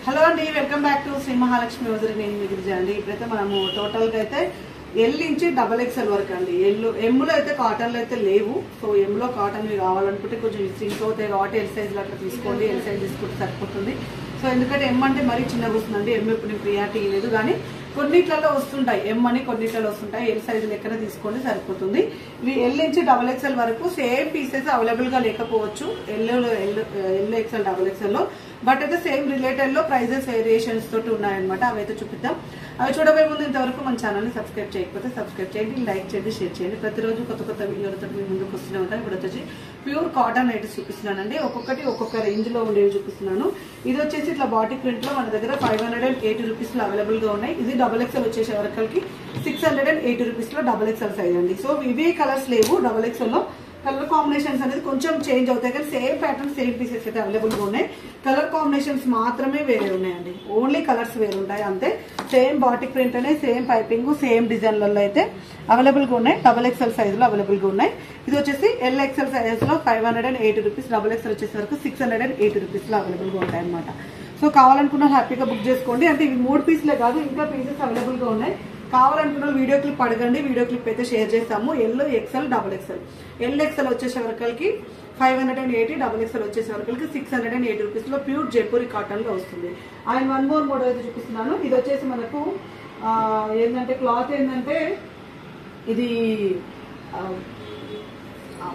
hello అండి welcome back to Shri Mahalakshmi వదిలి నేను మీ గిరిజ అండి ఇప్పుడైతే మనము టోటల్ గా అయితే ఎల్ నుంచి డబల్ ఎక్స్ఎల్ వరకు అండి ఎల్ ఎమ్లో అయితే కాటన్లు అయితే లేవు సో ఎమ్లో కాటన్ కావాలనుకుంటే కొంచెం సింక్ అవుతాయి కాబట్టి ఎల్ సైజ్ అట్లా తీసుకోండి ఎల్ సైజ్ తీసుకుంటే సరిపోతుంది సో ఎందుకంటే ఎమ్ అంటే మరీ చిన్నగా వస్తుందండి ఎమ్ ఇప్పుడు నేను ప్రియారిటీ లేదు కానీ కొన్నిట్లలో వస్తుంటాయి ఎం అని కొన్నిట్లలో వస్తుంటాయి ఎల్ సైజు లెక్కన తీసుకోండి సరిపోతుంది ఇవి ఎల్ నుంచి డబల్ ఎక్స్ఎల్ వరకు సేమ్ పీసెస్ అవైలబుల్ గా లేకపోవచ్చు L L XL double XL లో బట్ అయితే సేమ్ రిలేటెడ్ లో ప్రైజెస్ వేరియేషన్స్ తోటి ఉన్నాయన్నమాట అవి అయితే చూపిద్దాం అవి చూడబోయే ముందు ఇంతవరకు మన ఛానల్ ని సబ్స్క్రైబ్ చేయకపోతే సబ్స్క్రైబ్ చేయండి లైక్ చేయండి షేర్ చేయండి ప్రతిరోజు కొత్త కొత్త వీడియోలతో మీ ముందుకు వస్తూనే ఉంటాను ఇప్పుడు వచ్చేసి ప్యూర్ కాటన్ అయితే చూపిస్తున్నానండి ఒక్కొక్కటి ఒక్కొక్క రేంజ్ లో ఉండేవి చూపిస్తున్నాను ఇది వచ్చేసి ఇట్లా బాటిక్ ప్రింట్ లో మన దగ్గర five hundred and eighty rupees లో అవైలబుల్ గా ఉన్నాయి ఇది డబల్ ఎక్స్ఎల్ వచ్చేసే వరకల్కి six hundred and eighty rupees లో డబల్ ఎక్స్ఎల్ సైజ్ అండి సో ఇవే కలర్స్ లేవు డబల్ ఎక్స్ఎల్ లో కలర్ కాంబినేషన్స్ అనేది కొంచెం చేంజ్ అవుతాయి కానీ సేమ్ ప్యాటర్న్ సేమ్ పీసెస్ అయితే అవైలబుల్ గా ఉన్నాయి కలర్ కాంబినేషన్స్ మాత్రమే వేరే ఉన్నాయండి ఓన్లీ కలర్స్ వేరే ఉంటాయి అంతే సేమ్ బాటిక్ ప్రింట్ అనే సేమ్ పైపింగ్ సేమ్ డిజైన్లలో అయితే అవైలబుల్ గా ఉన్నాయి డబల్ ఎక్స్ఎల్ సైజ్ లో అవైలబుల్ గా ఉన్నాయి ఇది వచ్చేసి ఎల్ ఎక్స్ఎల్ సైజ్ లో five hundred and eighty rupees double XL వచ్చేసే వరకు six hundred and eighty rupees లో అవైలబుల్ గా ఉంటాయి అనమాట సో కావాలనుకున్న హ్యాపీగా బుక్ చేసుకోండి అంటే ఇవి మూడు పీసులే కాదు ఇంకా పీసెస్ అవైలబుల్ గా ఉన్నాయి కావాలనుకున్న వీడియో క్లిప్ అడగండి వీడియో క్లిప్ అయితే షేర్ చేస్తాము L XL double XL L XL వచ్చేసే వరకల్కి five hundred and eighty double XL వచ్చేసే వరకల్కి six hundred and eighty rupees లో ప్యూర్ జైపూరి కాటన్ లో వస్తుంది అండ్ వన్ మోర్ మోడల్ అయితే చూపిస్తున్నాను ఇది వచ్చేసి మనకు ఆ, ఏంటంటే క్లాత్ ఏంటంటే ఇది ఆ, ఆ,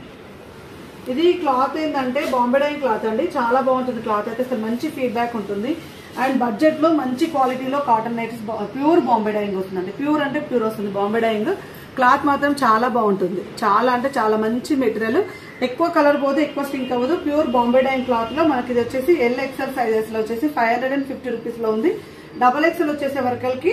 ఇది క్లాత్ ఏంటంటే బాంబే డైయింగ్ క్లాత్ అండి చాలా బాగుంటుంది క్లాత్ అయితే అసలు మంచి ఫీడ్బ్యాక్ ఉంటుంది అండ్ బడ్జెట్ లో మంచి క్వాలిటీలో cotton nighties pure Bombay dyeing వస్తుందండి ప్యూర్ అంటే ప్యూర్ వస్తుంది బాంబే డైయింగ్ క్లాత్ మాత్రం చాలా బాగుంటుంది చాలా అంటే చాలా మంచి మెటీరియల్ ఎక్కువ కలర్ పోతే ఎక్కువ సింక్ అవ్వదు ప్యూర్ బాంబే డైయింగ్ క్లాత్ లో మనకి ఇది వచ్చేసి ఎల్ ఎక్సెల్ సైజెస్ లో వచ్చేసి five hundred and fifty rupees లో ఉంది డబల్ ఎక్సెల్ వచ్చేసే వరకల్కి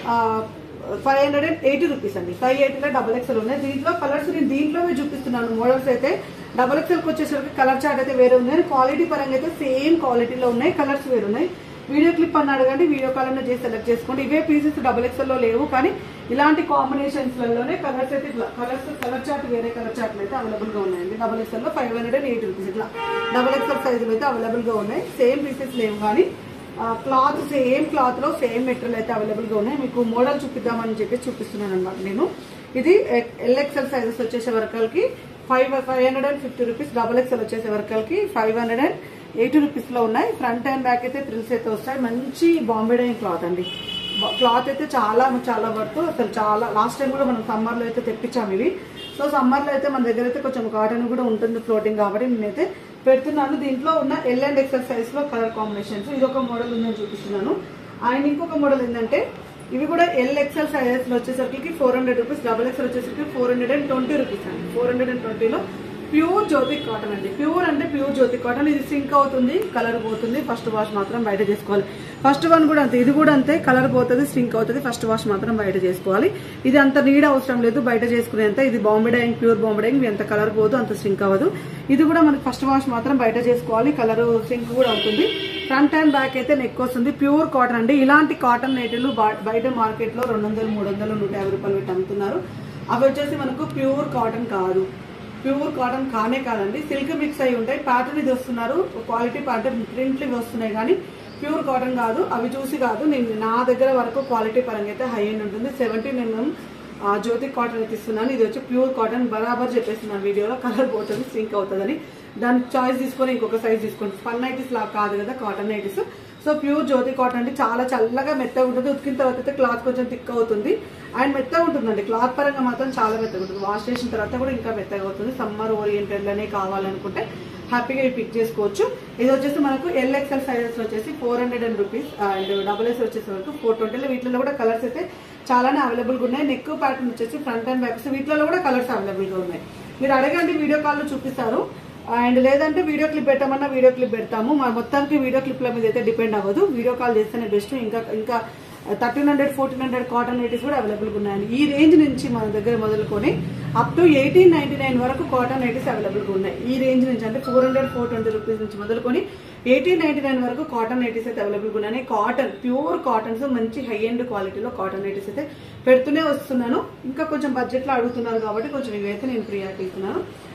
five hundred and eighty rupees అండి ఫైవ్ ఎయిటీలో డబల్ ఎక్సెల్ ఉన్నాయి దీంట్లో కలర్స్ నేను దీంట్లోనే చూపిస్తున్నాను మోడల్స్ అయితే డబల్ ఎక్సెల్కి వచ్చేసరికి కలర్ చార్ట్ అయితే వేరే ఉంది క్వాలిటీ పరంగా అయితే సేమ్ క్వాలిటీలో ఉన్నాయి కలర్స్ వేరు ఉన్నాయి వీడియో క్లిప్ అని అడగండి వీడియో కాల్ అన్న చేసి సెలెక్ట్ చేసుకోండి ఇవే పీసెస్ డబల్ ఎక్సెల్ లో లేవు కానీ ఇలాంటి కాంబినేషన్స్ లలోనే కలర్స్ అయితే ఇట్లా కలర్స్ కలర్ చార్ట్ వేరే కలర్ చార్ట్లు అయితే అవైలబుల్ గా ఉన్నాయండి డబల్ ఎక్సెల్ లో five hundred and eighty rupees ఇట్లా డబల్ ఎక్సెల్ సైజులు అయితే అవైలబుల్ గా ఉన్నాయి సేమ్ పీసెస్ లేవు కానీ క్లాత్ సేమ్ క్లాత్ లో సేమ్ మెటీరియల్ అయితే అవైలబుల్ గా ఉన్నాయి మీకు మోడల్ చూపిద్దామని చెప్పి చూపిస్తున్నాను అనమాట నేను ఇది ఎల్ఎక్సెల్ సైజెస్ వచ్చేసే వరకల్కి five five hundred and fifty rupees double XL వచ్చేసే వరకల్కి five hundred and eighty rupees లో ఉన్నాయి ఫ్రంట్ అండ్ బ్యాక్ అయితే థ్రిల్స్ అయితే వస్తాయి మంచి బాంబే డైన్ క్లాత్ అండి క్లాత్ అయితే చాలా చాలా వర్త్ అసలు చాలా లాస్ట్ టైం కూడా మనం సమ్మర్ లో అయితే తెప్పించాము ఇవి సో సమ్మర్ లో అయితే మన దగ్గర అయితే కొంచెం కాటన్ కూడా ఉంటుంది ఫ్లోటింగ్ కాబట్టి నేనైతే పెడుతున్నాను దీంట్లో ఉన్న ఎల్ అండ్ ఎక్సెల్ సైజ్ లో కలర్ కాంబినేషన్స్ ఇది ఒక మోడల్ ఉందని చూపిస్తున్నాను అండ్ ఇంకొక మోడల్ ఏంటంటే ఇవి కూడా ఎల్ ఎక్సెల్ సైజెస్ లో వచ్చేసరికి four hundred rupees double XL వచ్చేసరికి four hundred and twenty rupees అండి ఫోర్ హండ్రెడ్ అండ్ ట్వంటీలో ప్యూర్ జ్యోతి కాటన్ అండి ప్యూర్ అంటే ప్యూర్ జ్యోతి కాటన్ ఇది సింక్ అవుతుంది కలర్ పోతుంది ఫస్ట్ వాష్ మాత్రం బయట చేసుకోవాలి ఫస్ట్ వన్ కూడా అంతే ఇది కూడా అంతే కలర్ పోతుంది సింక్ అవుతుంది ఫస్ట్ వాష్ మాత్రం బయట చేసుకోవాలి ఇది అంత నీడ్ అవసరం లేదు బయట చేసుకునేంత ఇది Bombay dyeing pure Bombay dyeing ఎంత కలర్ పోదు అంత సింక్ అవ్వదు ఇది కూడా మనకి ఫస్ట్ వాష్ మాత్రం బయట చేసుకోవాలి కలర్ సింక్ కూడా అవుతుంది ఫ్రంట్ అండ్ బ్యాక్ అయితే నెక్ వస్తుంది ప్యూర్ కాటన్ అండి ఇలాంటి కాటన్ నేటిలు బయట మార్కెట్ లో రెండు వందలు మూడు వందలు నూట యాభై రూపాయలు పెట్టి అమ్ముతున్నారు అవి వచ్చేసి మనకు ప్యూర్ కాటన్ కాదు ప్యూర్ కాటన్ కానే కాదండి సిల్క్ మిక్స్ అయి ఉంటాయి ప్యాటర్న్ ఇది వస్తున్నారు క్వాలిటీ ప్యాటర్న్ ప్రింట్లు ఇవి వస్తున్నాయి కానీ ప్యూర్ కాటన్ కాదు అవి చూసి కాదు నేను నా దగ్గర వరకు క్వాలిటీ పరంగా అయితే హై ఎండ్ ఉంటుంది సెవెంటీన్ ఎంఎం జ్యోతి కాటన్ అయితే ఇస్తున్నాను ఇది వచ్చి ప్యూర్ కాటన్ బరాబర్ చెప్పేస్తున్నాను వీడియోలో కలర్ పోతుంది సింక్ అవుతుందని దాని చాయిస్ తీసుకొని ఇంకొక సైజ్ తీసుకోండి స్పన్ నైటీస్ లా కాదు కదా కాటన్ నైటీస్ సో ప్యూర్ జ్యోతి కాటన్ అంటే చాలా చల్లగా మెత్తగా ఉంటుంది ఉతికిన తర్వాత అయితే క్లాత్ కొంచెం థిక్ అవుతుంది అండ్ మెత్తగా ఉంటుందండి క్లాత్ పరంగా మాత్రం చాలా మెత్తగా ఉంటుంది వాష్ చేసిన తర్వాత కూడా ఇంకా మెత్తగా అవుతుంది సమ్మర్ ఓరియంటెడ్ లోనే కావాలనుకుంటే హ్యాపీగా ఇవి పిక్ చేసుకోవచ్చు ఇది వచ్చేసి మనకు ఎల్ ఎక్స్ఎల్ సైజెస్ వచ్చేసి four hundred and rupees and double S వచ్చేసి వరకు ఫోర్ ట్వంటీలో వీటిలో కూడా కలర్స్ అయితే చాలానే అవైలబుల్ గా ఉన్నాయి నెక్ ప్యాటర్న్ వచ్చేసి ఫ్రంట్ అండ్ బ్యాక్స్ వీటిలో కూడా కలర్స్ అవైలబుల్ గా ఉన్నాయి మీరు అడగండి వీడియో కాల్లో చూపిస్తారు అండ్ లేదంటే వీడియో క్లిప్ పెట్టామన్నా వీడియో క్లిప్ పెడతాము మా మొత్తానికి వీడియో క్లిప్ల మీద అయితే డిపెండ్ అవ్వదు వీడియో కాల్ చేస్తేనే బెస్ట్ ఇంకా ఇంకా thirteen hundred fourteen hundred cotton nighties కూడా అవైలబుల్ ఉన్నాయండి ఈ రేంజ్ నుంచి మన దగ్గర మొదలుకొని up to eighteen ninety nine వరకు కాటన్ నైటీస్ అవైలబుల్ గా ఉన్నాయి ఈ రేంజ్ నుంచి అంటే four hundred four twenty rupees నుంచి మొదలుకొని ఎయిటీన్ నైన్టీ నైన్ వరకు కాటన్ నైటీస్ అయితే అవైలబుల్ ఉన్నాయి కాటన్ ప్యూర్ కాటన్స్ మంచి హై ఎండ్ క్వాలిటీలో కాటన్ నైటీస్ అయితే పెడుతూనే వస్తున్నాను ఇంకా కొంచెం బడ్జెట్ లో అడుగుతున్నారు కాబట్టి కొంచెం ఇవైతే నేను ప్రియారిటీ ఇస్తున్నాను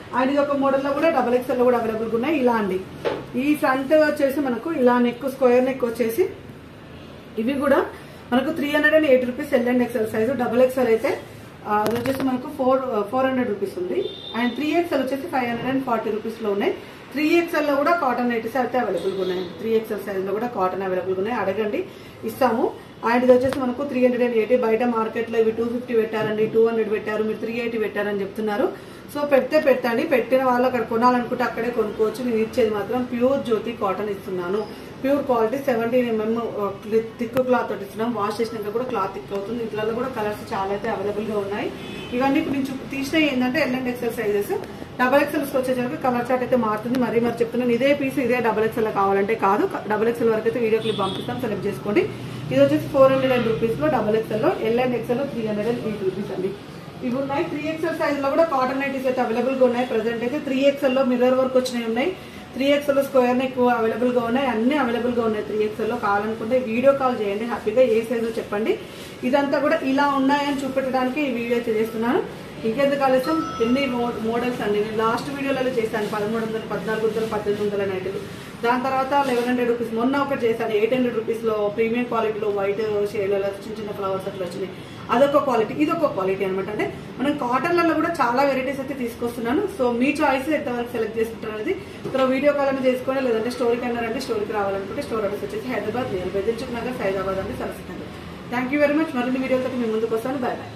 అండ్ ఇది ఒక మోడల్లో కూడా డబల్ ఎక్స్ఎల్ లో కూడా అవైలబుల్ ఉన్నాయి ఇలా అండి ఈ ఫ్రంట్ వచ్చేసి మనకు ఇలా నెక్ స్క్వేర్ నెక్ వచ్చేసి ఇవి కూడా మనకు three hundred and eighty rupees L and XL size double XL అయితే ఆ, అది వచ్చేసి మనకు ఫోర్ ఫోర్ హండ్రెడ్ రూపీస్ ఉంది అండ్ త్రీ ఎక్స్ఎల్ వచ్చేసి five hundred and forty rupees లో ఉన్నాయి త్రీ ఎక్స్ఎల్ లో కూడా కాటన్ నైటీస్ అయితే అవైలబుల్ గా ఉన్నాయి త్రీ ఎక్స్ఎల్ సైజ్ లో కూడా కాటన్ అవైలబుల్ గా ఉన్నాయి అడగండి ఇస్తాము అండ్ ఇది వచ్చేసి మనకు త్రీ హండ్రెడ్ అండ్ ఎయిటీ బయట మార్కెట్ లో ఇవి టూ ఫిఫ్టీ పెట్టారండి టూ హండ్రెడ్ పెట్టారు మీరు త్రీ ఎయిటీ పెట్టారని చెప్తున్నారు సో పెడితే పెట్టండి పెట్టిన వాళ్ళు అక్కడ కొనాలనుకుంటే అక్కడే కొనుక్కోవచ్చు నేను ఇచ్చేది మాత్రం ప్యూర్ జ్యోతి కాటన్ ఇస్తున్నాను pure quality seventeen mm thick cloth తోటి ఇస్తున్నాం వాష్ చేసినాక కూడా క్లాత్ థిక్ అవుతుంది ఇంట్లో కూడా కలర్స్ చాలా అయితే అవైలబుల్ గా ఉన్నాయి ఇవన్నీ ఇప్పుడు నేను చూపి- తీసినవి ఏంటంటే L and XL sizes double XLs వచ్చేసరికి కలర్ చార్ట్ అయితే మారుతుంది మరీ మరి చెప్తున్నాను ఇదే పీస్ ఇదే డబల్ ఎక్సెల్ కావాలంటే కాదు డబల్ ఎక్సెల్ వరకు అయితే వీడియో క్లిప్ పంపిస్తాం సెలెక్ట్ చేసుకోండి ఇది వచ్చేసి ఫోర్ హండ్రెడ్ అండ్ రూపీస్ లో డబల్ ఎక్సెల్ లో L and XL three hundred and eight rupees అండి ఇవి ఉన్నాయి త్రీ ఎక్స్ఎల్ సైజ్ లో కూడా కాటన్ నైటీస్ అయితే అవైలబుల్ గా ఉన్నాయి ప్రెసెంట్ అయితే త్రీ ఎక్స్ఎల్ లో మిర్రర్ వర్క్ వచ్చినాయి ఉన్నాయి త్రీ ఎక్స్ఎల్ లో స్క్వేర్ నెక్ అవైలబుల్ గా ఉన్నాయి అన్ని అవైలబుల్ గా ఉన్నాయి త్రీ ఎక్స్ఎల్ లో కావాలనుకుంటే వీడియో కాల్ చేయండి హ్యాపీగా ఏ సైజు చెప్పండి ఇదంతా కూడా ఇలా ఉన్నాయని చూపెట్టడానికి ఈ వీడియో అయితే చేస్తున్నాను ఇంకెందుకు ఆలస్యం ఎన్ని మో- మోడల్స్ అండి నేను లాస్ట్ వీడియోలలో చేశాను పదమూడు వందలు పద్నాలుగు వందలు పద్దెనిమిది వందల నైట్లు దాని తర్వాత లెవెన్ హండ్రెడ్ రూపీస్ మొన్న ఒకటి చేశాను ఎయిట్ హండ్రెడ్ రూపీస్ లో ప్రీమియం క్వాలిటీలో వైట్ షేడ్లలో చిన్న చిన్న ఫ్లవర్స్ అట్లా వచ్చినాయి అదొక క్వాలిటీ ఇదొక క్వాలిటీ అనమాట అంటే మనం కాటన్లలో కూడా చాలా వెరైటీస్ అయితే తీసుకొస్తున్నాను సో మీ చాయిస్ ఎంతవరకు సెలెక్ట్ చేసుకుంటారు అనేది ఇక్కడ వీడియో కాల్ అనేది చేసుకోండి లేదంటే స్టోరీకి అన్నారంటే స్టోరీకి రావాలనుకుంటే స్టోర్ అడ్రస్ వచ్చేసి హైదరాబాద్ నియర్ బెదిరించుకు నగర్ సైదాబాద్ అండి Saraswati thank you very much మరిన్ని వీడియోతో మీ ముందుకు వస్తాను బాయ్ బాయ్